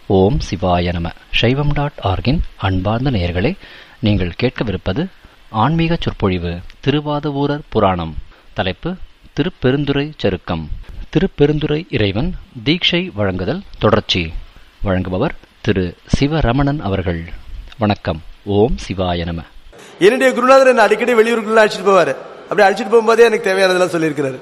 ஓம் சிவாய நம சைவம் டாட் ஆர்கின் அன்பார்ந்த நேயர்களே நீங்கள் கேட்கவிருப்பது ஆன்மீக சொற்பொழிவு திருவாதவூரர் புராணம் தலைப்பு திருப்பெருந்துறை சருக்கம் திருப்பெருந்துறை இறைவன் தீட்சை வழங்குதல் தொடர்ச்சி வழங்குபவர் திரு சிவரமணன் அவர்கள் வணக்கம் ஓம் சிவாய நம என்னுடைய குருநாதர் என்ன அடிக்கடி வெளியூருக்குள்ள அழைச்சிட்டு போவாரு அப்படி அழைச்சிட்டு போகும்போதே எனக்கு தேவையானதெல்லாம் சொல்லியிருக்கிறாரு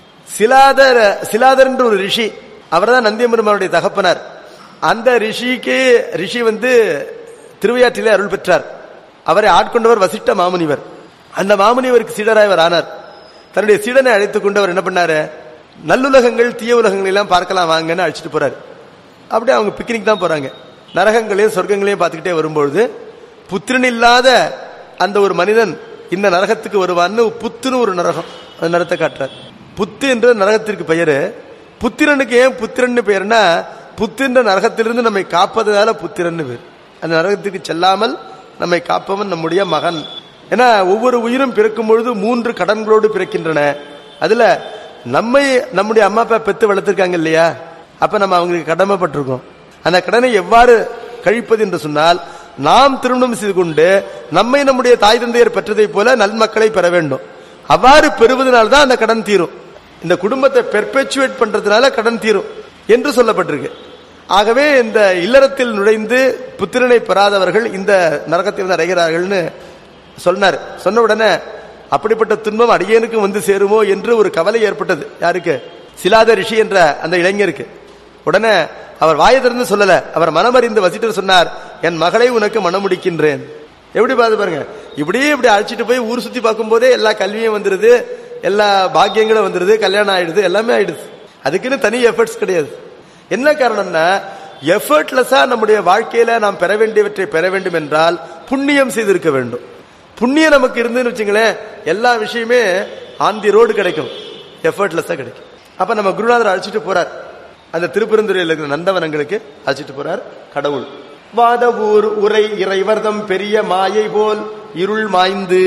சிலாதர் சிலாதர் என்ற ஒரு ரிஷி அவர்தான் நந்தியம்பெருமானுடைய தகப்பனார் அந்த ரிஷிக்கு ரிஷி வந்து திருவையாற்றிலே அருள் பெற்றார் அவரை ஆட்கொண்டவர் வசிஷ்ட மாமுனிவர் அந்த மாமுனிவருக்கு சீடராய் அவர் ஆனார் தன்னுடைய சீடனை அழைத்துக் கொண்டு அவர் என்ன பண்ணாரு நல்லுலகங்கள் தீய உலகங்கள் எல்லாம் பார்க்கலாம் வாங்கன்னு அழைச்சிட்டு போறாரு அப்படியே அவங்க பிக்னிக் தான் போறாங்க நரகங்களையும் சொர்க்கங்களையும் பார்த்துக்கிட்டே வரும்பொழுது புத்திரன் இல்லாத அந்த ஒரு மனிதன் இந்த நரகத்துக்கு வருவான்னு புத்துன்னு ஒரு நரகம் அந்த நரத்தை காட்டுறார் புத்து என்ற நரகத்திற்கு பெயரு புத்திரனுக்கு ஏன் புத்திரன்னு பெயர்னா புத்தின்ற நரகத்திலிருந்து நம்மை காப்பதனால புத்திரன்னு பேர் அந்த நரகத்துக்கு செல்லாமல் நம்மை காப்பவன் நம்முடைய மகன் ஏன்னா ஒவ்வொரு உயிரும் பிறக்கும் பொழுது மூன்று கடன்களோடு பிறக்கின்றன அதுல நம்மை நம்முடைய அம்மா அப்பா பெத்து வளர்த்திருக்காங்க இல்லையா அப்ப நம்ம அவங்களுக்கு கடமைப்பட்டிருக்கோம் அந்த கடனை எவ்வாறு கழிப்பது என்று சொன்னால் நாம் திருமணம் செய்து கொண்டு நம்மை நம்முடைய தாய் தந்தையர் பெற்றதை போல நல்மக்களை பெற வேண்டும் அவ்வாறு பெறுவதனால தான் அந்த கடன் தீரும் இந்த குடும்பத்தை பெர்பெச்சுவேட் பண்றதுனால கடன் தீரும் என்று சொல்லப்பட்டிருக்கு ஆகவே இந்த இல்லறத்தில் நுழைந்து புத்திரனை பெறாதவர்கள் இந்த நரகத்தை வந்து அடைகிறார்கள்னு சொன்னார் சொன்ன உடனே அப்படிப்பட்ட துன்பம் அடியனுக்கும் வந்து சேருமோ என்று ஒரு கவலை ஏற்பட்டது யாருக்கு சிலாத ரிஷி என்ற அந்த இளைஞருக்கு உடனே அவர் வாயை திறந்து சொல்லல அவர் மனமறிந்து வசிட்டு சொன்னார் என் மகளை உனக்கு மனம் முடிக்கின்றேன் எப்படி பார்த்து பாருங்க இப்படியே இப்படி அழைச்சிட்டு போய் ஊர் சுத்தி பார்க்கும் போதே எல்லா கல்வியும் வந்துருது எல்லா பாக்கியங்களும் வந்துருது கல்யாணம் ஆயிடுது எல்லாமே ஆயிடுது அதுக்குன்னு தனி எஃபர்ட்ஸ் கிடையாது என்ன காரணம்னா எஃபர்ட்லெஸ்ஸா நம்முடைய வாழ்க்கையில நாம் பெற வேண்டியவற்றை பெற வேண்டும் என்றால் புண்ணியம் செய்திருக்க வேண்டும் புண்ணியம் நமக்கு இருந்துன்னு வச்சுங்களேன் எல்லா விஷயமே ஆன் தி ரோடு கிடைக்கும் எஃபர்ட்லெஸ்ஸா கிடைக்கும் அப்ப நம்ம குருநாதர் அழைச்சிட்டு போறார் அந்த திருப்பெருந்துறையில் இருக்கிற நந்தவனங்களுக்கு அழைச்சிட்டு போறார் கடவுள் வாதவூர் உரை இறைவர்தம் பெரிய மாயை போல் இருள் மாய்ந்து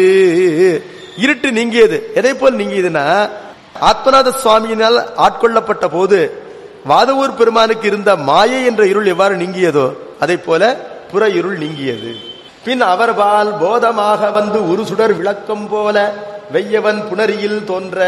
இருட்டு நீங்கியது எதை போல் நீங்கியதுன்னா ஆத்மநாத சுவாமியினால் ஆட்கொள்ளப்பட்ட போது வாதவூர் பெருமானுக்கு இருந்த மாயை என்ற இருள் எவ்வாறு நீங்கியதோ அதை போல புற இருள் நீங்கியது பின் அவர்பால் போதமாக வந்து ஒரு சுடர் விளக்கம் போல வெய்யவன் புணரியில் தோன்ற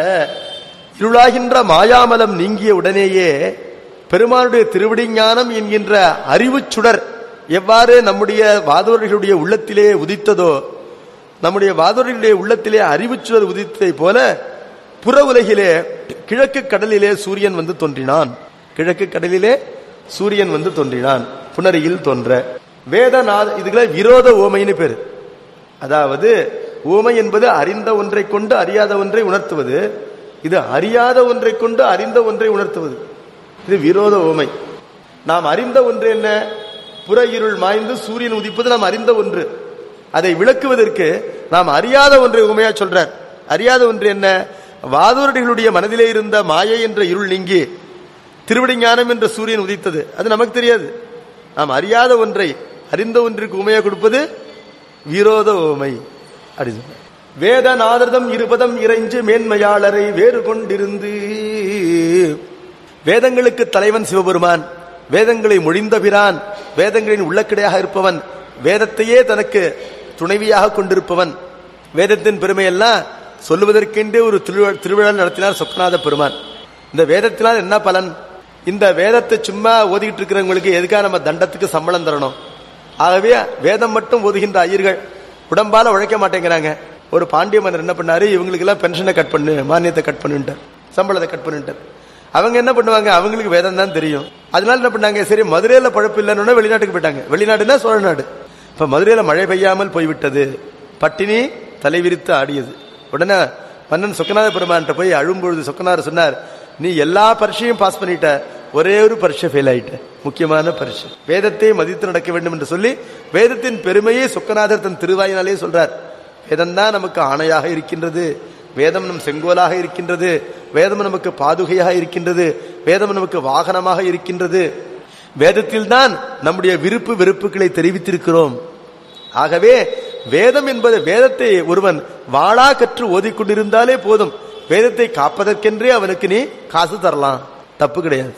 இருளாகின்ற மாயாமலம் நீங்கிய உடனேயே பெருமானுடைய திருவிடி ஞானம் என்கின்ற அறிவு சுடர் எவ்வாறு நம்முடைய வாதவர்களுடைய உள்ளத்திலே உதித்ததோ நம்முடைய வாதவர்களுடைய உள்ளத்திலே அறிவு சுடர் உதித்ததை போல புற உலகிலே கிழக்கு கடலிலே சூரியன் வந்து தோன்றினான் கிழக்கு கடலிலே சூரியன் வந்து தோன்றினான் புனரியில் தோன்ற வேதநாத இதுகளை விரோத ஓமைன்னு பேரு அதாவது ஓமை என்பது அறிந்த ஒன்றை கொண்டு அறியாத ஒன்றை உணர்த்துவது இது அறியாத ஒன்றை கொண்டு அறிந்த ஒன்றை உணர்த்துவது இது விரோத ஓமை நாம் அறிந்த ஒன்று என்ன புற இருள் மாய்ந்து சூரியன் உதிப்பது நாம் அறிந்த ஒன்று அதை விளக்குவதற்கு நாம் அறியாத ஒன்றை உமையா சொல்றார் அறியாத ஒன்று என்ன வாதூரடிகளுடைய மனதிலே இருந்த மாயை என்ற இருள் நீங்கி திருவிடி ஞானம் என்ற சூரியன் உதித்தது அது நமக்கு தெரியாது நாம் அறியாத ஒன்றை அறிந்த ஒன்றிற்கு உமையா கொடுப்பது விரோத ஓமை அப்படி சொல்ற வேதநாதர்தம் இருபதம் இறைஞ்சு மேன்மையாளரை வேறு கொண்டிருந்து வேதங்களுக்கு தலைவன் சிவபெருமான் வேதங்களை மொழிந்த பிரான் வேதங்களின் உள்ளக்கிடையாக இருப்பவன் வேதத்தையே தனக்கு துணைவியாக கொண்டிருப்பவன் வேதத்தின் பெருமையெல்லாம் சொல்லுவதற்கென்றே ஒரு திருவிழா நடத்தினார் சொக்கநாத பெருமான் இந்த வேதத்தினால் என்ன பலன் இந்த வேதத்தை சும்மா ஓதிக்கிட்டு இருக்கிறவங்களுக்கு எதுக்காக நம்ம தண்டத்துக்கு சம்பளம் தரணும் ஆகவே வேதம் மட்டும் ஓதுகின்ற ஐயர்கள் உடம்பால உழைக்க மாட்டேங்கிறாங்க ஒரு பாண்டிய மன்னர் என்ன பண்ணாரு இவங்களுக்கு எல்லாம் பென்ஷனை கட் பண்ணு மானியத்தை கட் பண்ணிட்டார் சம்பளத்தை கட் பண்ணிட்டார் அவங்க என்ன பண்ணுவாங்க அவங்களுக்கு வேதம் தான் தெரியும் அதனால என்ன பண்ணாங்க சரி மதுரையில பழப்பு இல்லைன்னு வெளிநாட்டுக்கு போயிட்டாங்க வெளிநாடுனா சோழ நாடு இப்ப மதுரையில மழை பெய்யாமல் போய்விட்டது பட்டினி தலைவிரித்து ஆடியது உடனே மன்னன் சொக்கநாத பெருமான்கிட்ட போய் அழும்பொழுது சொக்கநாதர் சொன்னார் நீ எல்லா பரீட்சையும் பாஸ் பண்ணிட்ட ஒரே ஒரு பரீட்சை ஃபெயில் ஆயிட்ட முக்கியமான பரீட்சை வேதத்தை மதித்து நடக்க வேண்டும் என்று சொல்லி வேதத்தின் பெருமையை சொக்கநாதர் தன் திருவாயினாலே சொல்றார் வேதம் தான் நமக்கு ஆணையாக இருக்கின்றது வேதம் நம் செங்கோலாக இருக்கின்றது வேதம் நமக்கு பாதுகையாக இருக்கின்றது வேதம் நமக்கு வாகனமாக இருக்கின்றது வேதத்தில் தான் நம்முடைய விருப்பு வெறுப்புகளை தெரிவித்திருக்கிறோம் ஆகவே வேதம் என்பது வேதத்தை ஒருவன் வாழா கற்று ஓதிக்கொண்டிருந்தாலே போதும் வேதத்தை காப்பதற்கென்றே அவனுக்கு நீ காசு தரலாம் தப்பு கிடையாது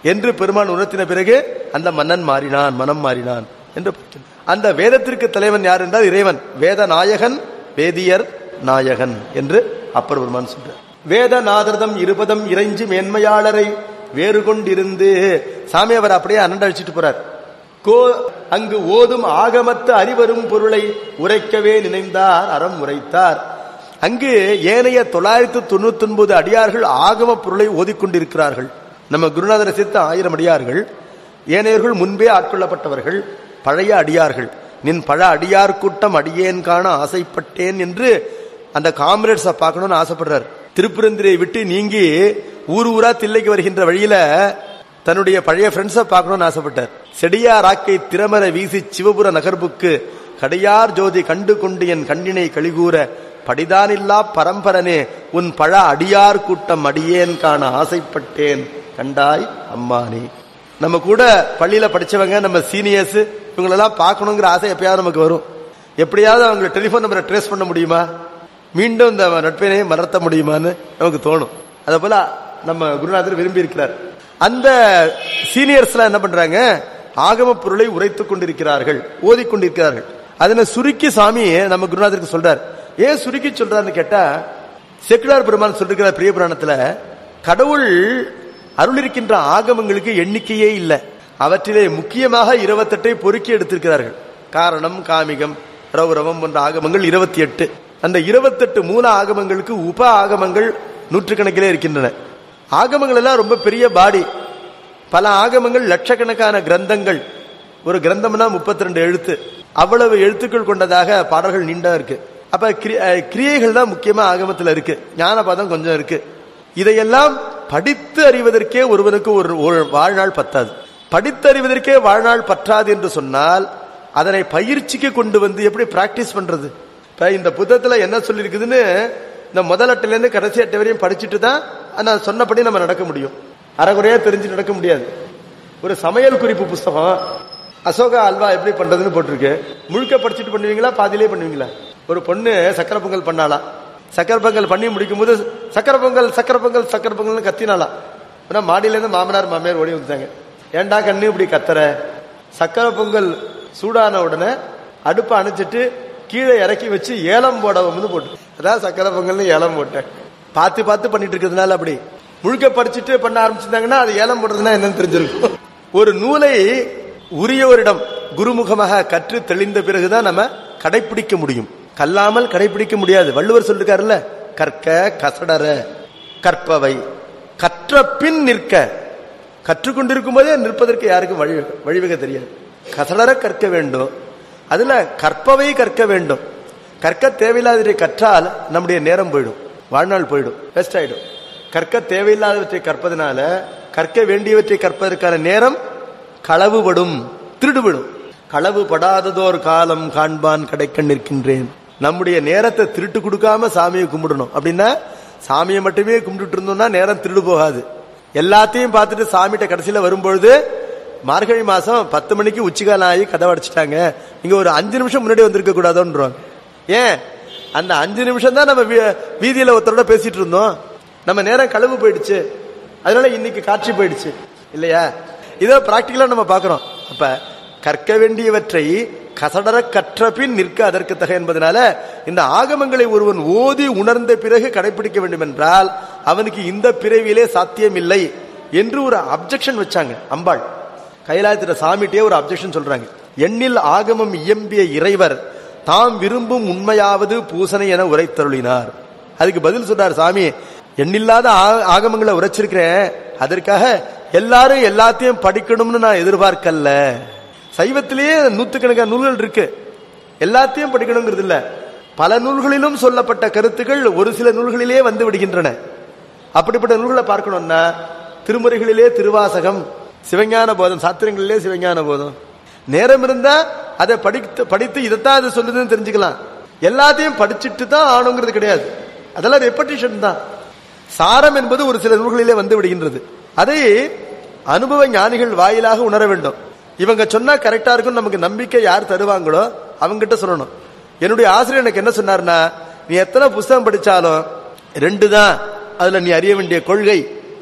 என்று பெருமான் உணர்த்தின பிறகு அந்த மன்னன் மாறினான் மனம் மாறினான் என்று பார்க்கிறோம். அந்த வேதத்திற்கு தலைவன் யார் என்றால் இறைவன் வேத நாயகன் வேதியர் நாயகன் என்று அப்பர் பெருமான் சொல்றார் வேத நாதர்தம் இருபதம் இறைஞ்சு மேன்மையாளரை வேறு கொண்டிருந்து சாமி அவர் அப்படியே அனண்ட அழிச்சிட்டு போறார் கோ அங்கு ஓதும் ஆகமத்து அறிவரும் பொருளை உரைக்கவே நினைந்தார் அறம் உரைத்தார் அங்கு ஏனைய தொள்ளாயிரத்து தொண்ணூத்தி ஒன்பது அடியார்கள் ஆகம பொருளை ஓதிக்கொண்டிருக்கிறார்கள் நம்ம குருநாதர் சித்த ஆயிரம் அடியார்கள் ஏனையர்கள் முன்பே ஆட்கொள்ளப்பட்டவர்கள் பழைய அடியார்கள் நின் பழ அடியார் கூட்டம் அடியேன் காண ஆசைப்பட்டேன் என்று அந்த காம்ரேட்ஸ பார்க்கணும்னு ஆசைப்படுறார் திருப்புரந்திரை விட்டு நீங்கி ஊர் ஊரா தில்லைக்கு வருகின்ற வழியில தன்னுடைய பழைய ஃப்ரெண்ட்ஸை பார்க்கணும்னு ஆசைப்பட்டார் செடியா ராக்கை திறமர வீசி சிவபுர நகர்புக்கு கடையார் ஜோதி கண்டு கொண்டு என் கண்ணினை கழிகூற படிதானில்லா பரம்பரனே உன் பழ அடியார் கூட்டம் அடியேன் காண ஆசைப்பட்டேன் கண்டாய் அம்மானே நம்ம கூட பள்ளியில படிச்சவங்க நம்ம சீனியர்ஸ் இவங்களெல்லாம் பார்க்கணுங்கிற ஆசை எப்பயாவது நமக்கு வரும் எப்படியாவது அவங்க டெலிபோன் நம்பரை ட்ரேஸ் பண்ண முடியுமா மீண்டும் இந்த நட்பினை மறத்த முடியுமான்னு நமக்கு தோணும் அதே போல நம்ம குருநாதர் விரும்பி இருக்கிறார் அந்த சீனியர்ஸ்லாம் என்ன பண்றாங்க ஆகம பொருளை உரைத்துக் கொண்டிருக்கிறார்கள் ஓதிக்கொண்டிருக்கிறார்கள் அதனை சுருக்கி சாமி நம்ம குருநாதருக்கு சொல்றார் ஏன் சுருக்கி சொல்றாருன்னு கேட்டா செக்குலார் பெருமான் சொல்லிருக்கிற பிரிய புராணத்துல கடவுள் அருளிருக்கின்ற ஆகமங்களுக்கு எண்ணிக்கையே இல்லை அவற்றிலே முக்கியமாக இருபத்தெட்டை பொறுக்கி எடுத்திருக்கிறார்கள் காரணம் காமிகம் ரௌரவம் போன்ற ஆகமங்கள் இருபத்தி எட்டு அந்த இருபத்தெட்டு மூல ஆகமங்களுக்கு உப ஆகமங்கள் நூற்றுக்கணக்கிலே இருக்கின்றன ஆகமங்கள் எல்லாம் ரொம்ப பெரிய பாடி பல ஆகமங்கள் லட்சக்கணக்கான கிரந்தங்கள் ஒரு கிரந்தம்னா முப்பத்தி ரெண்டு எழுத்து அவ்வளவு எழுத்துக்கள் கொண்டதாக பாடல்கள் நீண்டா இருக்கு அப்ப கிரி- அஹ் கிரியைகள் தான் முக்கியமா ஆகமத்துல இருக்கு ஞானபாதம் கொஞ்சம் இருக்கு இதையெல்லாம் படித்து அறிவதற்கே ஒருவனுக்கு ஒரு ஒரு வாழ்நாள் பத்தாது படித்து அறிவதற்கே வாழ்நாள் பற்றாது என்று சொன்னால் அதனை பயிற்சிக்கு கொண்டு வந்து எப்படி பிராக்டிஸ் பண்றது இப்ப இந்த புத்தகத்துல என்ன சொல்லியிருக்குதுன்னு இந்த முதல் அட்டையில இருந்து கடைசி அட்டை வரையும் படிச்சுட்டு தான் நான் சொன்னபடி நம்ம நடக்க முடியும் அரைகுறையா தெரிஞ்சு நடக்க முடியாது ஒரு சமையல் குறிப்பு புஸ்தகம் அசோகா அல்வா எப்படி பண்றதுன்னு போட்டிருக்கு முழுக்க படிச்சுட்டு பண்ணுவீங்களா பாதியிலே பண்ணுவீங்களா ஒரு பொண்ணு சக்கரை பொங்கல் பண்ணாலாம் சக்கரை பொங்கல் பண்ணி முடிக்கும் போது சக்கரை பொங்கல் சக்கரை பொங்கல் சக்கரை பொங்கல்னு கத்தினாலாம் ஆனா மாடியில இருந்து மாமனார் மாமியார் ஓடி வந்துட்டாங்க ஏன்டா கண்ணு இப்படி கத்துற சக்கரை பொங்கல் சூடான உடனே அடுப்பை அணைச்சிட்டு கீழே இறக்கி வச்சு ஏலம் போட வந்து போட்டு அதான் சக்கரை பொங்கல்னு ஏலம் போட்டேன் பார்த்து பார்த்து பண்ணிட்டு இருக்கிறதுனால அப்படி முழுக்க படிச்சுட்டு பண்ண ஆரம்பிச்சிருந்தாங்கன்னா அது ஏலம் போடுறதுன்னா என்னன்னு தெரிஞ்சிருக்கும் ஒரு நூலை உரியவரிடம் குருமுகமாக கற்று தெளிந்த பிறகுதான் நம்ம கடைபிடிக்க முடியும் கல்லாமல் கடைபிடிக்க முடியாது வள்ளுவர் சொல்லிருக்காருல்ல கற்க கசடர கற்பவை கற்ற பின் நிற்க கற்றுக்கொண்டிருக்கும் போதே நிற்பதற்கு யாருக்கும் வழி வழிவகை தெரியாது கசடர கற்க வேண்டும் அதுல கற்பவை கற்க வேண்டும் கற்க தேவையில்லாதவற்றை கற்றால் நம்முடைய நேரம் போயிடும் வாழ்நாள் போயிடும் வேஸ்ட் ஆயிடும் கற்க தேவையில்லாதவற்றை கற்பதனால கற்க வேண்டியவற்றை கற்பதற்கான நேரம் களவுபடும் திருடுபடும் களவு படாததோர் காலம் காண்பான் கடைக்கண் நிற்கின்றேன் நம்முடைய நேரத்தை திருட்டு கொடுக்காம சாமியை கும்பிடணும் அப்படின்னா சாமியை மட்டுமே கும்பிட்டுட்டு இருந்தோம்னா நேரம் திருடு போகாது எல்லாத்தையும் பார்த்துட்டு சாமிகிட்ட கடைசியில வரும்பொழுது மார்கழி மாசம் பத்து மணிக்கு உச்சிகாலம் ஆகி கதவை அடிச்சிட்டாங்க இங்க ஒரு அஞ்சு நிமிஷம் முன்னாடி வந்திருக்க கூடாதோன்றாங்க ஏன் அந்த அஞ்சு நிமிஷம் தான் நம்ம வீ- வீதியில ஒருத்தரோட பேசிட்டு இருந்தோம் நம்ம நேரம் களவு போயிடுச்சு அதனால இன்னைக்கு காட்சி போயிடுச்சு இல்லையா இதை பிராக்டிக்கலா நம்ம பார்க்கிறோம் அப்ப கற்க வேண்டியவற்றை கசடர கற்ற பின் நிற்க அதற்கு தக என்பதனால இந்த ஆகமங்களை ஒருவன் ஓதி உணர்ந்த பிறகு கடைபிடிக்க வேண்டும் என்றால் அவனுக்கு இந்த பிறவியிலே சாத்தியம் இல்லை என்று ஒரு அப்ஜெக்ஷன் வச்சாங்க அம்பாள் கைலாயத்திர சாமிட்டே ஒரு அப்ஜெக்ஷன் சொல்றாங்க எண்ணில் ஆகமம் இயம்பிய இறைவர் தாம் விரும்பும் உண்மையாவது பூசனை என உரைத்தருளினார் அதுக்கு பதில் சொல்றார் சாமி எண்ணில்லாத ஆ- ஆகமங்களை உரைச்சிருக்கிறேன் அதற்காக எல்லாரும் எல்லாத்தையும் படிக்கணும்னு நான் எதிர்பார்க்கல சைவத்திலேயே நூத்துக்கணக்கான நூல்கள் இருக்கு எல்லாத்தையும் படிக்கணுங்கிறது இல்ல பல நூல்களிலும் சொல்லப்பட்ட கருத்துக்கள் ஒரு சில நூல்களிலே வந்து விடுகின்றன அப்படிப்பட்ட நூல்களை பார்க்கணும்னா திருமுறைகளிலே திருவாசகம் சிவஞான போதம் சாத்திரங்களிலே சிவஞான போதம் நேரம் இருந்தா அதை படித்து படித்து இதைத்தான் அது சொல்லுதுன்னு தெரிஞ்சுக்கலாம் எல்லாத்தையும் படிச்சுட்டு தான் ஆணுங்கிறது கிடையாது அதெல்லாம் ரெப்படிஷன் தான் சாரம் என்பது ஒரு சில நூல்களிலே வந்து விடுகின்றது அதை அனுபவ ஞானிகள் வாயிலாக உணர வேண்டும் இவங்க சொன்னா கரெக்டா இருக்கும் நமக்கு நம்பிக்கை யார் தருவாங்களோ அவங்ககிட்ட சொல்லணும் என்னுடைய ஆசிரியர் எனக்கு என்ன சொன்னார்னா நீ எத்தனை புஸ்தகம் படிச்சாலும் ரெண்டு தான் அதுல நீ அறிய வேண்டிய கொள்கை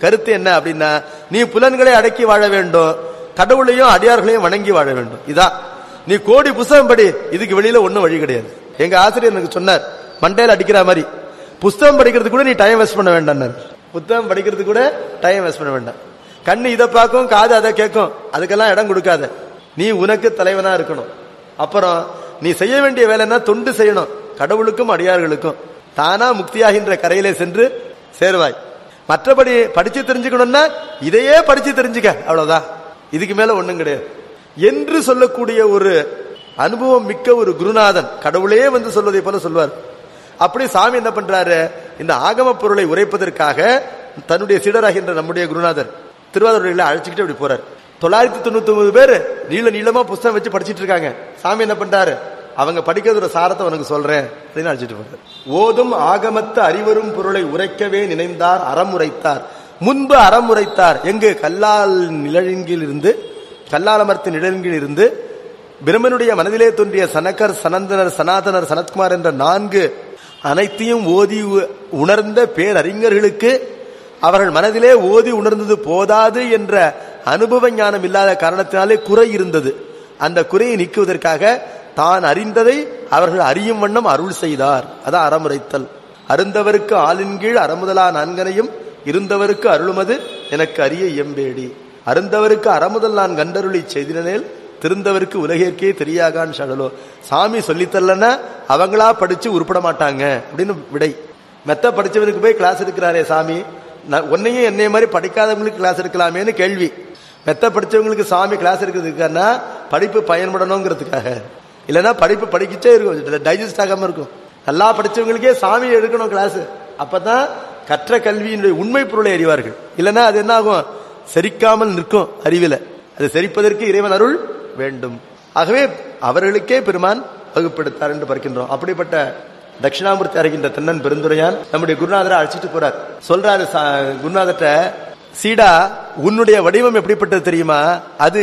கருத்து என்ன அப்படின்னா நீ புலன்களை அடக்கி வாழ வேண்டும் கடவுளையும் அடியார்களையும் வணங்கி வாழ வேண்டும் இதான் நீ கோடி புஸ்தகம் படி இதுக்கு வெளியில ஒண்ணும் வழி கிடையாது எங்க ஆசிரியர் எனக்கு சொன்னார் மண்டையில அடிக்கிற மாதிரி புஸ்தகம் படிக்கிறது கூட நீ டைம் வேஸ்ட் பண்ண வேண்டாம் புத்தகம் படிக்கிறது கூட டைம் வேஸ்ட் பண்ண வேண்டாம் கண்ணு இதை பார்க்கும் காது அதை கேட்கும் அதுக்கெல்லாம் இடம் கொடுக்காத நீ உனக்கு தலைவனா இருக்கணும் அப்புறம் நீ செய்ய வேண்டிய வேலைன்னா தொண்டு செய்யணும் கடவுளுக்கும் அடியார்களுக்கும் தானா முக்தியாகின்ற கரையிலே சென்று சேருவாய் மற்றபடி படிச்சு தெரிஞ்சுக்கணும்னா இதையே படிச்சு தெரிஞ்சுக்க அவ்வளவுதான் இதுக்கு மேல ஒண்ணும் கிடையாது என்று சொல்லக்கூடிய ஒரு அனுபவம் மிக்க ஒரு குருநாதன் கடவுளே வந்து சொல்வதை போல சொல்வார் அப்படி சாமி என்ன பண்றாரு இந்த ஆகம பொருளை உரைப்பதற்காக தன்னுடைய சீடராகின்ற நம்முடைய குருநாதர் திருவாரூரில் அழைச்சிக்கிட்டு அப்படி போறார் தொள்ளாயிரத்தி தொண்ணூத்தி ஒன்பது பேர் நீள நீளமா புஸ்தகம் வச்சு படிச்சிட்டு இருக்காங்க சாமி என்ன பண்றாரு அவங்க படிக்கிறதோட சாரத்தை உனக்கு சொல்றேன் அப்படின்னு அழைச்சிட்டு போறாரு ஓதும் ஆகமத்து அறிவரும் பொருளை உரைக்கவே நினைந்தார் அறம் உரைத்தார் முன்பு அறம் உரைத்தார் எங்கு கல்லால் நிழலின்கீழ் இருந்து கல்லாலமர்த்து நிழலின்கீழ் இருந்து பிரம்மனுடைய மனதிலே தோன்றிய சனகர் சனந்தனர் சனாதனர் சனத்குமார் என்ற நான்கு அனைத்தையும் ஓதி உ- உணர்ந்த பேரறிஞர்களுக்கு அவர்கள் மனதிலே ஓதி உணர்ந்தது போதாது என்ற அனுபவ ஞானம் இல்லாத காரணத்தினாலே குறை இருந்தது அந்த குறையை நீக்குவதற்காக தான் அறிந்ததை அவர்கள் அறியும் வண்ணம் அருள் செய்தார் அதான் அறமுறைத்தல் அருந்தவருக்கு ஆளின் கீழ் அறமுதலா நான்கனையும் இருந்தவருக்கு அருளுமது எனக்கு அரிய இயம்பேடி அருந்தவருக்கு அறமுதல் நான் கண்டருளி செய்தினேல் திருந்தவருக்கு உலகிற்கே தெரியாகான் சடலோ சாமி சொல்லித்தரலன்னா அவங்களா படிச்சு உருப்பட மாட்டாங்க அப்படின்னு விடை மெத்த படிச்சவனுக்கு போய் கிளாஸ் எடுக்கிறாரே சாமி நான் உன்னையும் என்னைய மாதிரி படிக்காதவங்களுக்கு கிளாஸ் எடுக்கலாமேன்னு கேள்வி மெத்த படிச்சவங்களுக்கு சாமி கிளாஸ் எடுக்கிறதுக்கானா படிப்பு பயன்படணுங்கிறதுக்காக இல்லைன்னா படிப்பு படிக்கிச்சே இருக்கும் டைஜஸ்ட் ஆகாம இருக்கும் நல்லா படிச்சவங்களுக்கே சாமி எடுக்கணும் கிளாஸ் அப்பதான் கற்ற கல்வியினுடைய உண்மை பொருளை அறிவார்கள் இல்லைன்னா அது என்ன ஆகும் செரிக்காமல் நிற்கும் அறிவில அது செரிப்பதற்கு இறைவன் அருள் வேண்டும் ஆகவே அவர்களுக்கே பெருமான் வகுப்படுத்தார் என்று பார்க்கின்றோம் அப்படிப்பட்ட தட்சிணாமூர்த்தி அறிகின்ற தென்னன் பெருந்துரையான் நம்முடைய குருநாதரை அழைச்சிட்டு போறார் சொல்றாரு சா- குருநாதர்ட்ட சீடா உன்னுடைய வடிவம் எப்படிப்பட்டது தெரியுமா அது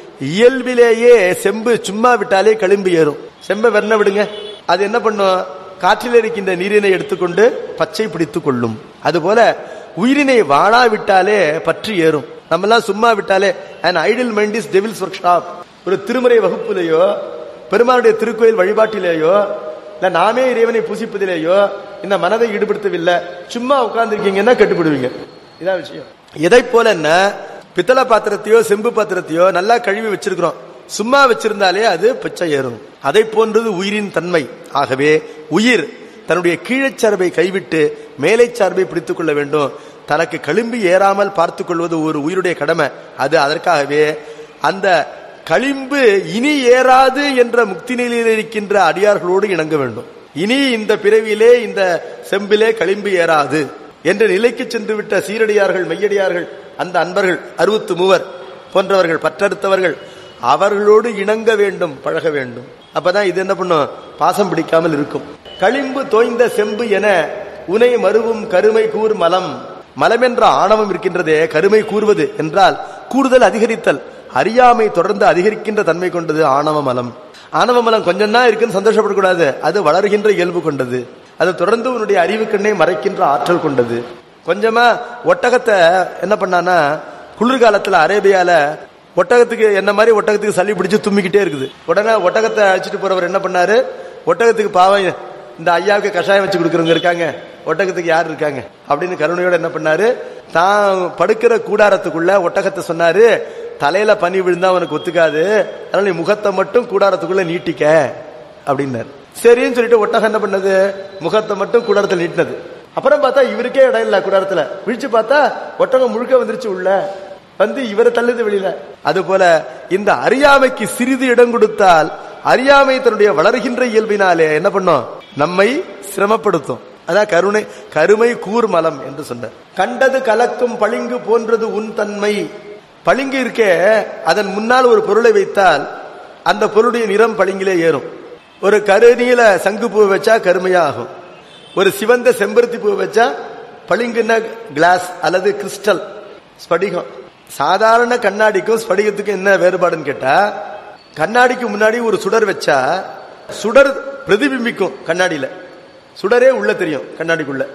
இயல்பிலேயே செம்பு சும்மா விட்டாலே களிம்பு ஏறும் செம்பை வெண்ண விடுங்க அது என்ன பண்ணும் காற்றில் இருக்கின்ற நீரினை எடுத்துக்கொண்டு பச்சை பிடித்துக் கொள்ளும் அதுபோல உயிரினை வாழா விட்டாலே பற்றி ஏறும் நம்ம எல்லாம் சும்மா விட்டாலே an idle mind is devil's workshop ஒரு திருமுறை வகுப்பிலேயோ பெருமானுடைய திருக்கோயில் வழிபாட்டிலேயோ இல்ல நாமே இறைவனை பூசிப்பதிலேயோ இந்த மனதை ஈடுபடுத்தவில்லை சும்மா உட்கார்ந்துருக்கீங்கன்னா கட்டுப்படுவீங்க இதான் விஷயம் எதை போல என்ன பித்தளை பாத்திரத்தையோ செம்பு பாத்திரத்தையோ நல்லா கழுவி வச்சிருக்கிறோம் சும்மா வச்சிருந்தாலே அது பிச்சை ஏறும் அதை போன்றது உயிரின் தன்மை ஆகவே உயிர் தன்னுடைய கீழச் சார்பை கைவிட்டு மேலை சார்பை பிடித்துக் கொள்ள வேண்டும் தனக்கு களிம்பு ஏறாமல் பார்த்துக் கொள்வது ஒரு உயிருடைய கடமை அது அதற்காகவே அந்த களிம்பு இனி ஏறாது என்ற முக்தி நிலையில் இருக்கின்ற அடியார்களோடு இணங்க வேண்டும் இனி இந்த பிறவியிலே இந்த செம்பிலே களிம்பு ஏறாது என்ற நிலைக்கு சென்று விட்ட சீரடியார்கள் மெய்யடியார்கள் அந்த அன்பர்கள் அறுபத்து மூவர் போன்றவர்கள் பற்றெடுத்தவர்கள் அவர்களோடு இணங்க வேண்டும் பழக வேண்டும் அப்பதான் இது என்ன பண்ணும் பாசம் பிடிக்காமல் இருக்கும் களிம்பு தோய்ந்த செம்பு என உனை மருவும் கருமை கூர் மலம் மலம் என்ற ஆணவம் இருக்கின்றதே கருமை கூறுவது என்றால் கூடுதல் அதிகரித்தல் அறியாமை தொடர்ந்து அதிகரிக்கின்ற தன்மை கொண்டது ஆணவ மலம் ஆணவ மலம் கொஞ்சம் தான் இருக்குன்னு சந்தோஷப்படக்கூடாது அது வளர்கின்ற இயல்பு கொண்டது அது தொடர்ந்து உன்னுடைய அறிவு கண்ணை மறைக்கின்ற ஆற்றல் கொண்டது கொஞ்சமா ஒட்டகத்தை என்ன பண்ணானா குளிர்காலத்துல அரேபியால ஒட்டகத்துக்கு என்ன மாதிரி ஒட்டகத்துக்கு சளி பிடிச்சு தும்மிக்கிட்டே இருக்குது உடனே ஒட்டகத்தை அழைச்சிட்டு போறவர் என்ன பண்ணாரு ஒட்டகத்துக்கு பாவம் இந்த ஐயாவுக்கு கஷாயம் வச்சு கொடுக்கறவங்க இருக்காங்க ஒட்டகத்துக்கு யார் இருக்காங்க அப்படின்னு கருணையோட என்ன பண்ணாரு தான் படுக்கிற கூடாரத்துக்குள்ள ஒட்டகத்தை சொன்னாரு தலையில பனி விழுந்தா அவனுக்கு ஒத்துக்காது அதனால நீ முகத்தை மட்டும் கூடாரத்துக்குள்ள நீட்டிக்க அப்படின்னாரு சரின்னு சொல்லிட்டு ஒட்டகம் என்ன பண்ணது முகத்தை மட்டும் கூடாரத்தில் நீட்டினது அப்புறம் பார்த்தா இவருக்கே இடம் இல்ல கூடாரத்துல விழிச்சு பார்த்தா ஒட்டகம் முழுக்க வந்துருச்சு உள்ள வந்து இவரை தள்ளுது வெளியில அது போல இந்த அறியாமைக்கு சிறிது இடம் கொடுத்தால் அறியாமை தன்னுடைய வளர்கின்ற இயல்பினாலே என்ன பண்ணும் நம்மை சிரமப்படுத்தும் அதான் கருணை கருமை கூர்மலம் என்று சொன்னார் கண்டது கலக்கும் பளிங்கு போன்றது உன் தன்மை பளிங்கு இருக்கே அதன் முன்னால் ஒரு பொருளை வைத்தால் அந்த பொருளுடைய நிறம் பளிங்கிலே ஏறும் ஒரு கருநீல சங்கு பூ வச்சா கருமையா ஆகும் ஒரு சிவந்த செம்பருத்தி பூ வச்சா பளிங்குன்னா கிளாஸ் அல்லது கிறிஸ்டல் ஸ்படிகம் சாதாரண கண்ணாடிக்கும் ஸ்படிகத்துக்கும் என்ன வேறுபாடுன்னு கேட்டா கண்ணாடிக்கு முன்னாடி ஒரு சுடர் வச்சா சுடர் பிரதிபிம்பிக்கும் கண்ணாடியில சுடரே உள்ள தெரியும் கண்ணாடிக்குள்ள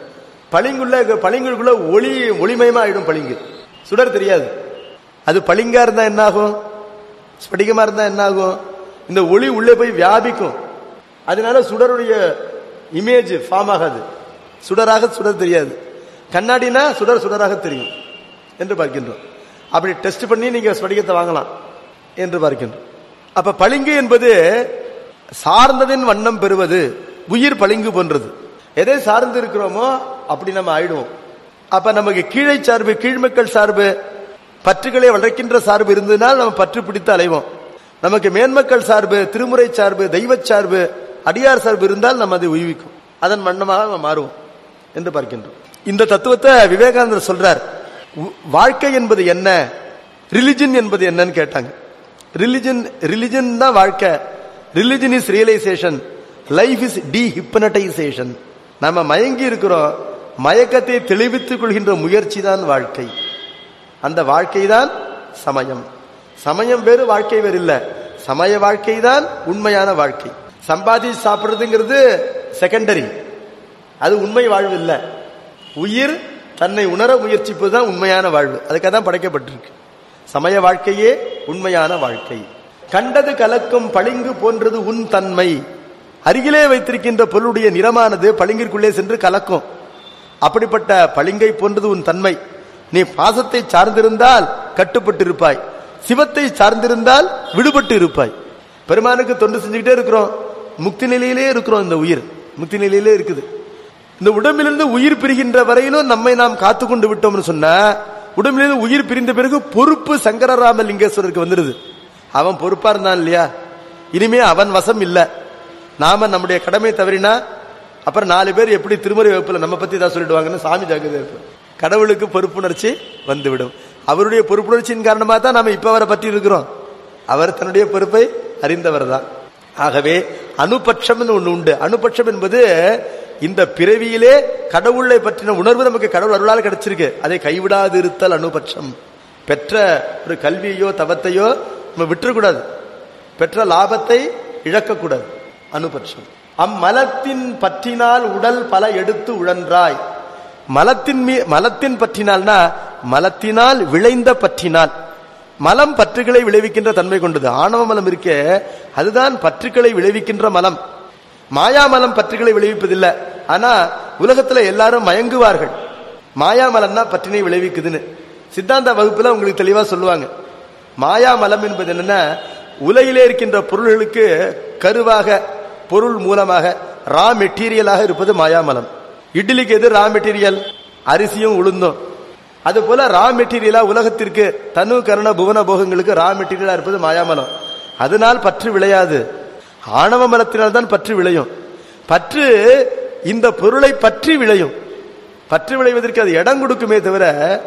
பளிங்குள்ள பளிங்குக்குள்ள ஒளி ஒளிமயமா ஆயிடும் பளிங்கு சுடர் தெரியாது அது பளிங்கா இருந்தா என்ன ஆகும் ஸ்படிகமா இருந்தா என்ன ஆகும் இந்த ஒளி உள்ளே போய் வியாபிக்கும் அதனால சுடருடைய இமேஜ் ஃபார்ம் ஆகாது சுடராக சுடர் தெரியாது கண்ணாடினா சுடர் சுடராக தெரியும் என்று பார்க்கின்றோம் அப்படி டெஸ்ட் பண்ணி நீங்க ஸ்படிகத்தை வாங்கலாம் என்று பார்க்கின்றோம் அப்ப பளிங்கு என்பது சார்ந்ததின் வண்ணம் பெறுவது உயிர் பளிங்கு போன்றது எதை சார்ந்து இருக்கிறோமோ அப்படி நம்ம ஆயிடுவோம் அப்ப நமக்கு கீழே சார்பு கீழ்மக்கள் சார்பு பற்றுகளை வளர்க்கின்ற சார்பு இருந்ததுனால் நம்ம பற்று பிடித்து அலைவோம் நமக்கு மேன்மக்கள் சார்பு திருமுறை சார்பு தெய்வ சார்பு அடியார் சார்பு இருந்தால் நம்ம அதை உய்விக்கும் அதன் வண்ணமாக நம்ம மாறுவோம் என்று பார்க்கின்றோம் இந்த தத்துவத்தை விவேகானந்தர் சொல்றார் உ- வாழ்க்கை என்பது என்ன ரிலிஜன் என்பது என்னன்னு கேட்டாங்க ரிலிஜன் ரிலிஜன் தான் வாழ்க்கை religion is realisation life is the hypnotisation நம்ம மயங்கி இருக்கிறோம் மயக்கத்தை தெளிவித்துக் கொள்கின்ற முயற்சி தான் வாழ்க்கை அந்த வாழ்க்கை தான் சமயம் சமயம் வேறு வாழ்க்கை வேறு இல்ல சமய வாழ்க்கை தான் உண்மையான வாழ்க்கை சம்பாதி சாப்பிடுறதுங்கிறது செகண்டரி அது உண்மை வாழ்வு இல்ல உயிர் தன்னை உணர முயற்சிப்பது தான் உண்மையான வாழ்வு அதுக்காக தான் படைக்கப்பட்டிருக்கு சமய வாழ்க்கையே உண்மையான வாழ்க்கை கண்டது கலக்கும் பளிங்கு போன்றது உன் தன்மை அருகிலே வைத்திருக்கின்ற பொருளுடைய நிறமானது பளிங்கிற்குள்ளே சென்று கலக்கும் அப்படிப்பட்ட பளிங்கை போன்றது உன் தன்மை நீ பாசத்தை சார்ந்திருந்தால் கட்டுப்பட்டு இருப்பாய் சிவத்தை சார்ந்திருந்தால் விடுபட்டு இருப்பாய் பெருமானுக்கு தொண்டு செஞ்சுக்கிட்டே இருக்கிறோம் முக்தி நிலையிலே இருக்கிறோம் இந்த உயிர் முக்தி நிலையிலே இருக்குது இந்த உடம்பிலிருந்து உயிர் பிரிகின்ற வரையிலும் நம்மை நாம் காத்து கொண்டு விட்டோம்னு சொன்னா உடம்பிலிருந்து உயிர் பிரிந்த பிறகு பொறுப்பு சங்கரராம லிங்கேஸ்வரருக்கு வந்துருது அவன் பொறுப்பா இருந்தான் இல்லையா இனிமே அவன் வசம் இல்ல நாம நம்முடைய கடமை தவறினா அப்புறம் நாலு பேர் எப்படி திருமுறை வகுப்புல நம்ம பத்தி தான் சொல்லிடுவாங்கன்னு சாமி ஜாக்கிரதை இருப்போம் கடவுளுக்கு பொறுப்புணர்ச்சி வந்துவிடும் அவருடைய பொறுப்புணர்ச்சியின் காரணமா தான் நாம இப்ப அவரை பற்றி இருக்கிறோம் அவர் தன்னுடைய பொறுப்பை அறிந்தவர் தான் ஆகவே அனுபட்சம்னு ஒண்ணு உண்டு அனுபட்சம் என்பது இந்த பிறவியிலே கடவுளை பற்றின உணர்வு நமக்கு கடவுள் அருளால் கிடைச்சிருக்கு அதை கைவிடாது இருத்தல் அனுபட்சம் பெற்ற ஒரு கல்வியோ தவத்தையோ நம்ம விட்டுறக்கூடாது பெற்ற லாபத்தை இழக்கக்கூடாது அனுபட்சம் அம்மலத்தின் பற்றினால் உடல் பல எடுத்து உழன்றாய் மலத்தின் மீ மலத்தின் பற்றினால்னா மலத்தினால் விளைந்த பற்றினால் மலம் பற்றுகளை விளைவிக்கின்ற தன்மை கொண்டது ஆணவ மலம் இருக்கே அதுதான் பற்றுகளை விளைவிக்கின்ற மலம் மாயாமலம் பற்றுகளை விளைவிப்பதில்லை ஆனா உலகத்துல எல்லாரும் மயங்குவார்கள் மாயாமலம் தான் பற்றினை விளைவிக்குதுன்னு சித்தாந்த வகுப்புல உங்களுக்கு தெளிவா சொல்லுவாங்க மாயாமலம் என்பது என்னன்னா உலகிலே இருக்கின்ற பொருள்களுக்கு கருவாக பொருள் மூலமாக ரா மெட்டீரியலாக இருப்பது மாயாமலம் இட்லிக்கு எது ரா மெட்டீரியல் அரிசியும் உளுந்தும் அது போல ரா மெட்டீரியலா உலகத்திற்கு தனு கரண புவன போகங்களுக்கு ரா மெட்டீரியலா இருப்பது மாயாமலம் அதனால் பற்று விளையாது ஆணவ மலத்தினால் தான் பற்று விளையும் பற்று இந்த பொருளை பற்றி விளையும் பற்று விளைவதற்கு அது இடம் கொடுக்குமே தவிர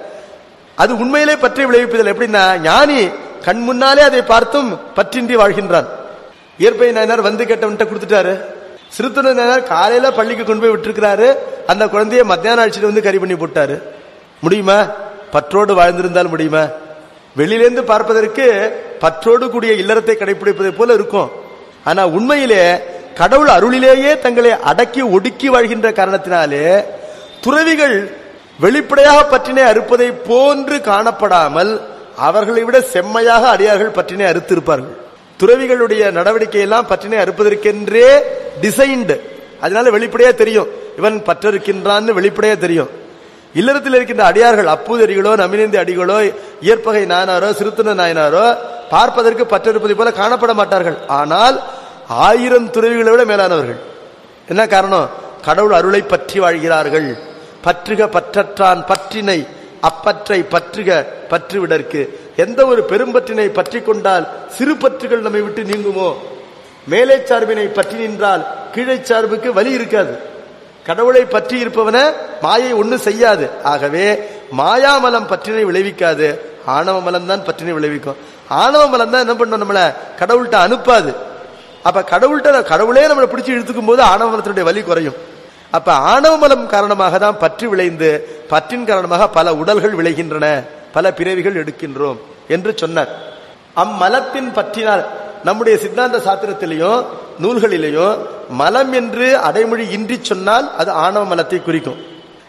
அது உண்மையிலே பற்றி விளைவிப்பதில் எப்படின்னா ஞானி கண் முன்னாலே அதை பார்த்தும் பற்றின்றி வாழ்கின்றான் இயற்பை நாயனார் வந்து கேட்டவன்ட்ட கொடுத்துட்டாரு சிறுத்தன நாயனார் காலையில பள்ளிக்கு கொண்டு போய் விட்டுருக்கிறாரு அந்த குழந்தைய மத்தியானம் அழைச்சிட்டு வந்து கறி பண்ணி போட்டாரு முடியுமா பற்றோடு வாழ்ந்திருந்தால் முடியுமா வெளியிலேந்து பார்ப்பதற்கு பற்றோடு கூடிய இல்லறத்தை கடைபிடிப்பதை போல இருக்கும் ஆனா உண்மையிலே கடவுள் அருளிலேயே தங்களை அடக்கி ஒடுக்கி வாழ்கின்ற காரணத்தினாலே துறவிகள் வெளிப்படையாக பற்றினை அறுப்பதை போன்று காணப்படாமல் அவர்களை விட செம்மையாக அடியார்கள் பற்றினை அறுத்திருப்பார்கள் துறவிகளுடைய நடவடிக்கை எல்லாம் பற்றினை அறுப்பதற்கென்றே டிசைன்டு அதனால வெளிப்படையா தெரியும் இவன் பற்றிருக்கின்றான்னு வெளிப்படையா தெரியும் இல்லறத்தில் இருக்கின்ற அடியார்கள் அப்பூதரிகளோ நமினேந்தி அடிகளோ இயற்பகை நாயனாரோ சிறுத்தன நாயனாரோ பார்ப்பதற்கு பற்றிருப்பதை போல காணப்பட மாட்டார்கள் ஆனால் ஆயிரம் துறவிகளை விட மேலானவர்கள் என்ன காரணம் கடவுள் அருளை பற்றி வாழ்கிறார்கள் பற்றுக பற்றற்றான் பற்றினை அப்பற்றை பற்றுக பற்று விடற்கு எந்த ஒரு பெரும்பற்றினை பற்றி கொண்டால் சிறு பற்றுகள் நம்மை விட்டு நீங்குமோ மேலே சார்பினை பற்றி நின்றால் கீழே சார்புக்கு வலி இருக்காது கடவுளை பற்றி இருப்பவன மாயை ஒண்ணு செய்யாது ஆகவே மாயாமலம் பற்றினை விளைவிக்காது ஆணவ மலம் தான் பற்றினை விளைவிக்கும் ஆணவ மலம் தான் என்ன பண்ணும் நம்மள கடவுள்கிட்ட அனுப்பாது அப்ப கடவுள்கிட்ட கடவுளே நம்மளை பிடிச்சி இழுத்துக்கும் போது ஆணவ மலத்தினுடைய வலி குறையும் அப்ப ஆணவ மலம் காரணமாக தான் பற்று விளைந்து பற்றின் காரணமாக பல உடல்கள் விளைகின்றன பல பிறவிகள் எடுக்கின்றோம் என்று சொன்னார் அம்மலத்தின் பற்றினால் நம்முடைய சித்தாந்த சாத்திரத்திலேயும் நூல்களிலேயும் மலம் என்று அடைமொழி இன்றி சொன்னால் அது ஆணவ மலத்தை குறிக்கும்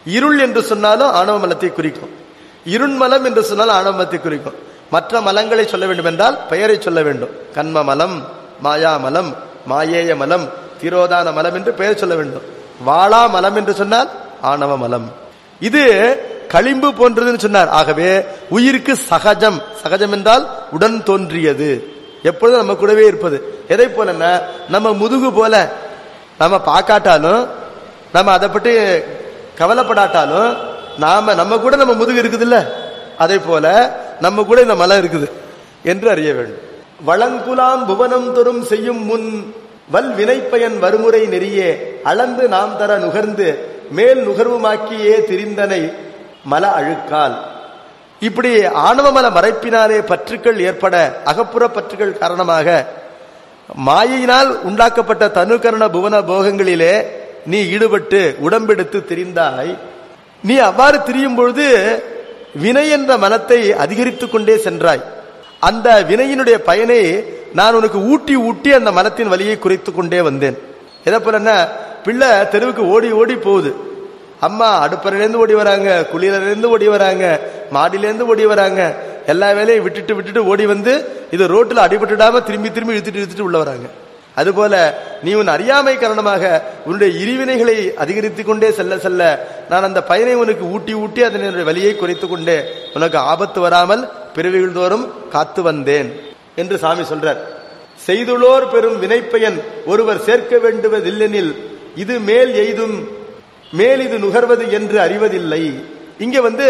இருள் என்று சொன்னாலும் ஆணவ மலத்தை குறிக்கும் இருண்மலம் என்று சொன்னால் ஆணவ மலத்தை குறிக்கும் மற்ற மலங்களை சொல்ல வேண்டும் என்றால் பெயரை சொல்ல வேண்டும் கண்ம மலம் மாயா மலம் மாயேய மலம் திரோதான மலம் என்று பெயர் சொல்ல வேண்டும் வாளா மலம் என்று சொன்னால் ஆணவ மலம் இது களிம்பு போன்றதுன்னு சொன்னார் ஆகவே உயிருக்கு சகஜம் சகஜம் என்றால் உடன் தோன்றியது எப்பொழுதும் நம்ம கூடவே இருப்பது எதை போலன்னா நம்ம முதுகு போல நம்ம பார்க்காட்டாலும் நம்ம அதை பற்றி கவலைப்படாட்டாலும் நாம நம்ம கூட நம்ம முதுகு இருக்குது இல்ல அதே போல நம்ம கூட இந்த மலை இருக்குது என்று அறிய வேண்டும் வளங்குலாம் புவனம் தொறும் செய்யும் முன் வல் வினைப்பயன் வருமுறை நெறியே அளந்து நாம் தர நுகர்ந்து மேல் நுகர்வுமாக்கியே திரிந்தனை மல அழுக்கால் இப்படி ஆணவமல மறைப்பினாலே பற்றுக்கள் ஏற்பட அகப்புற பற்றுக்கள் காரணமாக மாயையினால் உண்டாக்கப்பட்ட தனுகரண புவன போகங்களிலே நீ ஈடுபட்டு உடம்பெடுத்து திரிந்தாய் நீ அவ்வாறு திரியும் பொழுது வினை என்ற மனத்தை அதிகரித்துக் கொண்டே சென்றாய் அந்த வினையினுடைய பயனை நான் உனக்கு ஊட்டி ஊட்டி அந்த மனத்தின் வலியை குறைத்துக் கொண்டே வந்தேன் எதை போலன்னா பிள்ளை தெருவுக்கு ஓடி ஓடி போகுது அம்மா அடுப்பறையிலேருந்து ஓடி வராங்க குளிரிலிருந்து ஓடி வராங்க மாடியிலேருந்து ஓடி வராங்க எல்லா வேலையும் விட்டுட்டு விட்டுட்டு ஓடி வந்து இது ரோட்டில் அடிபட்டுடாம திரும்பி திரும்பி இழுத்துட்டு இழுத்துட்டு உள்ள வராங்க அதுபோல நீ உன் அறியாமை காரணமாக உன்னுடைய இருவினைகளை அதிகரித்துக் கொண்டே செல்ல செல்ல நான் அந்த பயனை உனக்கு ஊட்டி ஊட்டி அதனுடைய வலியை குறைத்துக் கொண்டே உனக்கு ஆபத்து வராமல் பிறவிகள் தோறும் காத்து வந்தேன் என்று சாமி சொல்றார் செய்துளோர் பெரும் வினைப்பயன் ஒருவர் சேர்க்க வேண்டுவதில்லெனில் இது மேல் எய்தும் மேல் இது நுகர்வது என்று அறிவதில்லை இங்க வந்து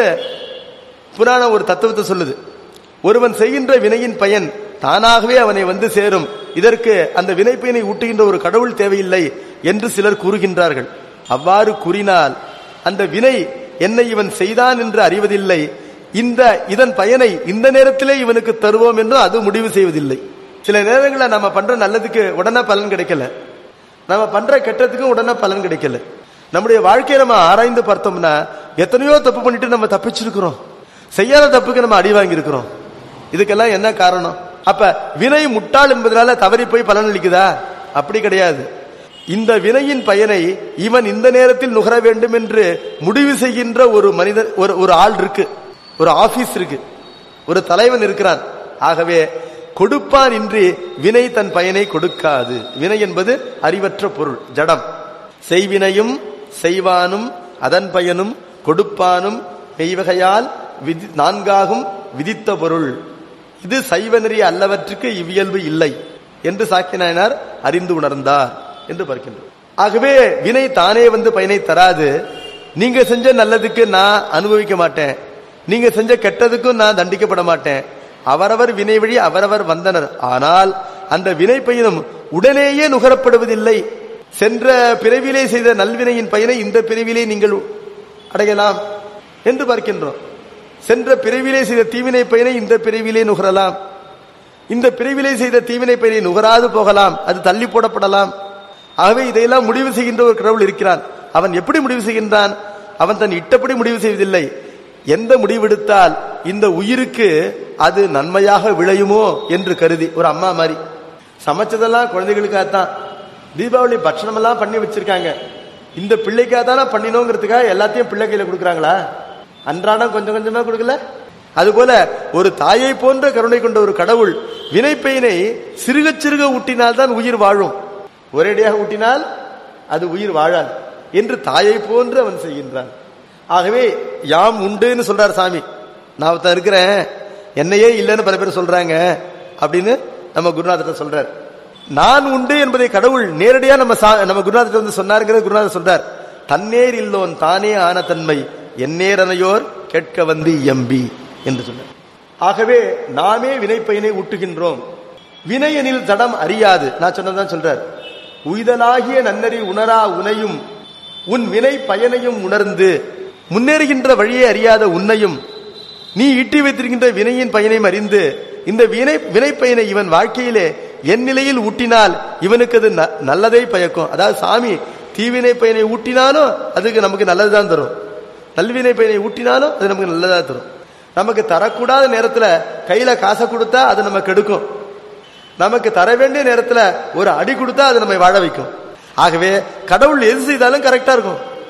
புராணம் ஒரு தத்துவத்தை சொல்லுது ஒருவன் செய்கின்ற வினையின் பயன் தானாகவே அவனை வந்து சேரும் இதற்கு அந்த வினைப்பயனை ஊட்டுகின்ற ஒரு கடவுள் தேவையில்லை என்று சிலர் கூறுகின்றார்கள் அவ்வாறு கூறினால் அந்த வினை என்னை இவன் செய்தான் என்று அறிவதில்லை இந்த இதன் பயனை இந்த நேரத்திலே இவனுக்கு தருவோம் என்று அது முடிவு செய்வதில்லை சில நேரங்களில் நம்ம பண்ற நல்லதுக்கு உடனே பலன் கிடைக்கல நம்ம பண்ற கெட்டதுக்கும் உடனே பலன் கிடைக்கல நம்முடைய வாழ்க்கையை நம்ம ஆராய்ந்து பார்த்தோம்னா எத்தனையோ தப்பு பண்ணிட்டு நம்ம தப்பிச்சிருக்கிறோம் செய்யாத தப்புக்கு நம்ம அடி வாங்கி இருக்கிறோம் இதுக்கெல்லாம் என்ன காரணம் அப்ப வினை முட்டாள் என்பதனால தவறி போய் பலன் அளிக்குதா அப்படி கிடையாது இந்த வினையின் பயனை இவன் இந்த நேரத்தில் நுகர வேண்டும் என்று முடிவு செய்கின்ற ஒரு மனிதன் ஒரு ஒரு ஆள் இருக்கு ஒரு ஆபீஸ் இருக்கு ஒரு தலைவன் இருக்கிறான் ஆகவே கொடுப்பான் இன்றி வினை தன் பயனை கொடுக்காது வினை என்பது அறிவற்ற பொருள் ஜடம் செய்வினையும் செய்வானும் அதன் பயனும் கொடுப்பானும் மெய்வகையால் விதி நான்காகும் விதித்த பொருள் இது சைவ நெறி அல்லவற்றுக்கு இவ்வியல்பு இல்லை என்று சாக்கினாயனார் அறிந்து உணர்ந்தார் என்று பார்க்கின்றோம் ஆகவே வினை தானே வந்து பயனை தராது நீங்க செஞ்ச நல்லதுக்கு நான் அனுபவிக்க மாட்டேன் நீங்க செஞ்ச கெட்டதுக்கும் நான் தண்டிக்கப்பட மாட்டேன் அவரவர் வினை வழி அவரவர் வந்தனர் ஆனால் அந்த வினை பயனும் உடனேயே நுகரப்படுவதில்லை சென்ற பிறவிலே செய்த நல்வினையின் பயனை இந்த பிறவிலே நீங்கள் அடையலாம் என்று பார்க்கின்றோம் சென்ற பிறவிலே செய்த தீவினை பயனை இந்த பிறவிலே நுகரலாம் இந்த பிரிவிலே செய்த தீவினை பயனை நுகராது போகலாம் அது தள்ளி போடப்படலாம் ஆகவே இதையெல்லாம் முடிவு செய்கின்ற ஒரு கடவுள் இருக்கிறான் அவன் எப்படி முடிவு செய்கின்றான் அவன் தன் இட்டப்படி முடிவு செய்வதில்லை எந்த முடிவெடுத்தால் இந்த உயிருக்கு அது நன்மையாக விளையுமோ என்று கருதி ஒரு அம்மா மாதிரி சமைச்சதெல்லாம் குழந்தைகளுக்காகத்தான் தீபாவளி பட்சணம் எல்லாம் பண்ணி வச்சிருக்காங்க இந்த பிள்ளைக்காக தானே பண்ணினோங்கிறதுக்காக எல்லாத்தையும் பிள்ளை கையில கொடுக்குறாங்களா அன்றாடம் கொஞ்சம் கொஞ்சமா கொடுக்கல அதுபோல ஒரு தாயை போன்ற கருணை கொண்ட ஒரு கடவுள் வினைப்பெயினை சிறுக சிறுக ஊட்டினால் தான் உயிர் வாழும் ஒரேடியாக ஊட்டினால் அது உயிர் வாழாது என்று தாயை போன்று அவன் செய்கின்றான் ஆகவே யாம் உண்டுன்னு சொல்றார் சாமி நான் ஒருத்தன் இருக்கிறேன் என்னையே இல்லைன்னு பல பேர் சொல்றாங்க அப்படின்னு நம்ம குருநாதர் சொல்றார் நான் உண்டு என்பதை கடவுள் நேரடியா நம்ம சா- நம்ம குருநாதர் வந்து சொன்னாருங்கிறது குருநாதர் சொல்றார் தன்னேர் இல்லோன் தானே ஆன தன்மை எந்நேரனையோர் கேட்க வந்து எம்பி என்று சொன்னார் ஆகவே நாமே வினைப்பயனை ஊட்டுகின்றோம் வினையெனில் தடம் அறியாது நான் சொன்னதான் சொல்றார் உய்தலாகிய நன்னறி உணரா உனையும் உன் வினை பயனையும் உணர்ந்து முன்னேறுகின்ற வழியை அறியாத உன்னையும் நீ ஈட்டி வைத்திருக்கின்ற வினையின் பயனையும் அறிந்து இந்த வினை வினை பயனை இவன் வாழ்க்கையிலே என் நிலையில் ஊட்டினால் இவனுக்கு அது ந- நல்லதை பயக்கும் அதாவது சாமி தீவினை பயனை ஊட்டினாலும் அதுக்கு நமக்கு நல்லதுதான் தரும் நல்வினை பயனை ஊட்டினாலும் அது நமக்கு நல்லதா தரும் நமக்கு தரக்கூடாத நேரத்துல கையில காசை கொடுத்தா அது நம்ம கெடுக்கும் நமக்கு தர வேண்டிய நேரத்துல ஒரு அடி கொடுத்தா அது நம்மை வாழ வைக்கும் ஆகவே கடவுள் எது செய்தாலும் கரெக்டா இருக்கும்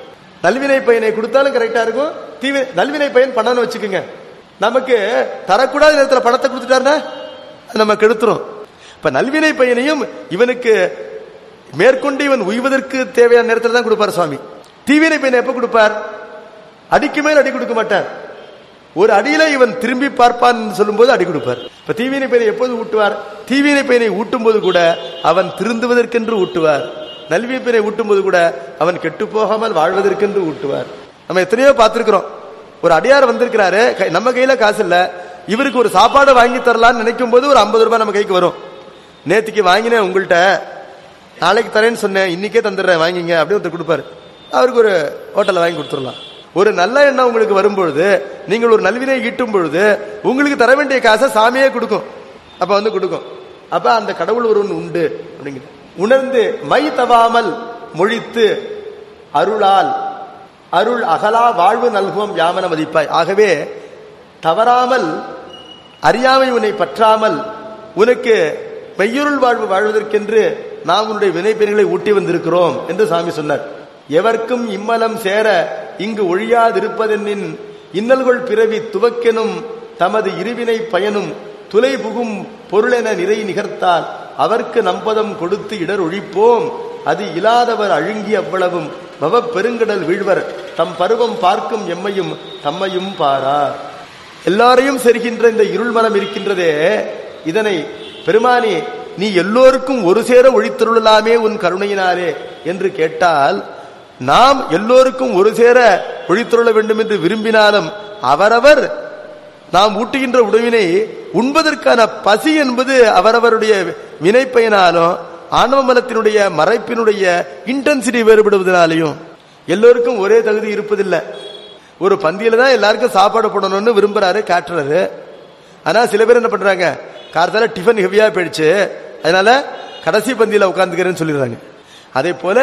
நல்வினை பயனை கொடுத்தாலும் கரெக்டா இருக்கும் தீவி நல்வினை பயன் பண்ணணும்னு வச்சுக்கோங்க நமக்கு தரக்கூடாத நேரத்தில் பணத்தை கொடுத்துட்டாருன்னா அது நம்ம கெடுத்துரும் இப்ப நல்வினை பயனையும் இவனுக்கு மேற்கொண்டு இவன் உய்வதற்கு தேவையான நேரத்தில் தான் கொடுப்பார் சுவாமி தீவினை பயனை எப்ப கொடுப்பார் அடிக்கு மேல் அடி கொடுக்க மாட்டார் ஒரு அடியில இவன் திரும்பி பார்ப்பான் சொல்லும்போது அடி கொடுப்பார் இப்ப தீவினை பயனை எப்போது ஊட்டுவார் தீவினை பயனை ஊட்டும் போது கூட அவன் திருந்துவதற்கென்று ஊட்டுவார் நல்வினை பயனை ஊட்டும் போது கூட அவன் கெட்டு போகாமல் வாழ்வதற்கென்று ஊட்டுவார் நம்ம எத்தனையோ பார்த்திருக்கிறோம் ஒரு அடியார் வந்திருக்கிறாரு கை- நம்ம கையில காசு இல்ல இவருக்கு ஒரு சாப்பாடு வாங்கி தரலாம்னு நினைக்கும் போது ஒரு ஐம்பது ரூபாய் நம்ம கைக்கு வரும் நேத்திக்கு வாங்கினேன் உங்கள்கிட்ட நாளைக்கு தரேன்னு சொன்னேன் இன்னைக்கே தந்துடுறேன் வாங்கிங்க அப்படின்னு ஒருத்தர் கொடுப்பாரு அவருக்கு ஒரு ஹோட்டல்ல வாங்கி கொடுத்துடலாம் ஒரு நல்ல எண்ணம் உங்களுக்கு வரும்பொழுது நீங்கள் ஒரு நல்வினை ஈட்டும் பொழுது உங்களுக்கு தர வேண்டிய காசை சாமியே கொடுக்கும் அப்ப வந்து கொடுக்கும் அப்ப அந்த கடவுள் ஒருவன் உண்டு அப்படிங்கிற உணர்ந்து மை தவாமல் மொழித்து அருளால் அருள் அகலா வாழ்வு நல்குவோம் யாமன மதிப்பாய் ஆகவே தவறாமல் அறியாமை உன்னை பற்றாமல் உனக்கு மெய்யுருள் வாழ்வு வாழ்வதற்கென்று நாம் உன்னுடைய வினைப்பெண்களை ஊட்டி வந்திருக்கிறோம் என்று சாமி சொன்னார் எவர்க்கும் இம்மலம் சேர இங்கு ஒழியாதிருப்பதென்னின் இன்னல்கள் பிறவி துவக்கெனும் தமது இருவினை பயனும் துலை புகும் பொருளென நிறை நிகர்த்தால் அவர்க்கு நம்பதம் கொடுத்து இடர் ஒழிப்போம் அது இல்லாதவர் அழுங்கி அவ்வளவும் பவ பெருங்கடல் வீழ்வர் தம் பருவம் பார்க்கும் எம்மையும் தம்மையும் பாரார் எல்லாரையும் செருகின்ற இந்த இருள் மனம் இருக்கின்றதே இதனை பெருமானி நீ எல்லோருக்கும் ஒரு சேர ஒழித்தருளலாமே உன் கருணையினாலே என்று கேட்டால் நாம் எல்லோருக்கும் ஒரு சேர ஒழித்தருள வேண்டும் என்று விரும்பினாலும் அவரவர் நாம் ஊட்டுகின்ற உணவினை உண்பதற்கான பசி என்பது அவரவருடைய வினைப்பயனாலும் ஆணவ மலத்தினுடைய மறைப்பினுடைய இன்டென்சிட்டி வேறுபடுவதனாலையும் எல்லோருக்கும் ஒரே தகுதி இருப்பதில்லை ஒரு பந்தியில தான் எல்லாருக்கும் சாப்பாடு போடணும்னு விரும்புறாரு காட்டுறாரு ஆனா சில பேர் என்ன பண்றாங்க காரத்தால டிஃபன் ஹெவியா போயிடுச்சு அதனால கடைசி பந்தியில உட்கார்ந்துக்கிறேன்னு சொல்லிடுறாங்க அதே போல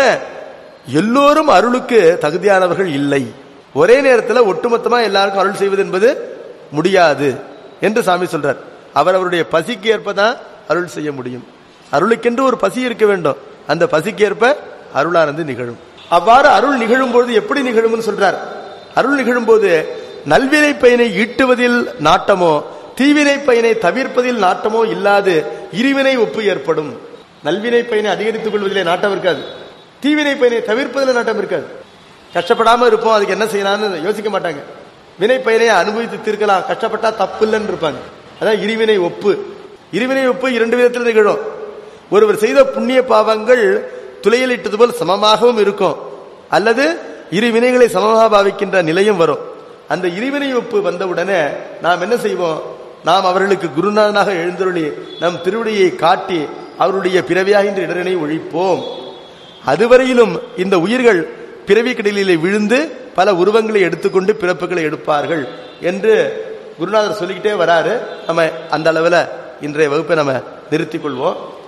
எல்லோரும் அருளுக்கு தகுதியானவர்கள் இல்லை ஒரே நேரத்தில் ஒட்டுமொத்தமா எல்லாருக்கும் அருள் செய்வது என்பது முடியாது என்று சாமி சொல்றார் அவர் அவருடைய பசிக்கு ஏற்பதான் அருள் செய்ய முடியும் அருளுக்கென்று ஒரு பசி இருக்க வேண்டும் அந்த பசிக்கு ஏற்ப அருளானது நிகழும் அவ்வாறு அருள் நிகழும் பொழுது எப்படி நிகழும்னு சொல்றார் அருள் நிகழும் போது நல்வினை பயனை ஈட்டுவதில் நாட்டமோ தீவினை பயனை தவிர்ப்பதில் நாட்டமோ இல்லாது இருவினை ஒப்பு ஏற்படும் நல்வினை பயனை அதிகரித்துக் கொள்வதிலே நாட்டம் இருக்காது தீவினை பயனை தவிர்ப்பதில் நாட்டம் இருக்காது கஷ்டப்படாம இருப்போம் அதுக்கு என்ன செய்யலாம்னு யோசிக்க மாட்டாங்க வினை பயனை அனுபவித்து தீர்க்கலாம் கஷ்டப்பட்டா தப்பு இல்லைன்னு இருப்பாங்க அதான் இருவினை ஒப்பு இருவினை ஒப்பு இரண்டு விதத்தில் நிகழும் ஒருவர் செய்த புண்ணிய பாவங்கள் துளையிலிட்டது போல் சமமாகவும் இருக்கும் அல்லது இரு வினைகளை சமமாக பாவிக்கின்ற நிலையும் வரும் அந்த இருவினை ஒப்பு வந்தவுடனே நாம் என்ன செய்வோம் நாம் அவர்களுக்கு குருநாதனாக எழுந்தருளி நம் திருவடியை காட்டி அவருடைய பிறவியாகின்ற இடரினை ஒழிப்போம் அதுவரையிலும் இந்த உயிர்கள் பிறவி கடலிலே விழுந்து பல உருவங்களை எடுத்துக்கொண்டு பிறப்புகளை எடுப்பார்கள் என்று குருநாதர் சொல்லிக்கிட்டே வராரு நம்ம அந்த அளவில் இன்றைய வகுப்பை நம்ம நிறுத்திக் கொள்வோம்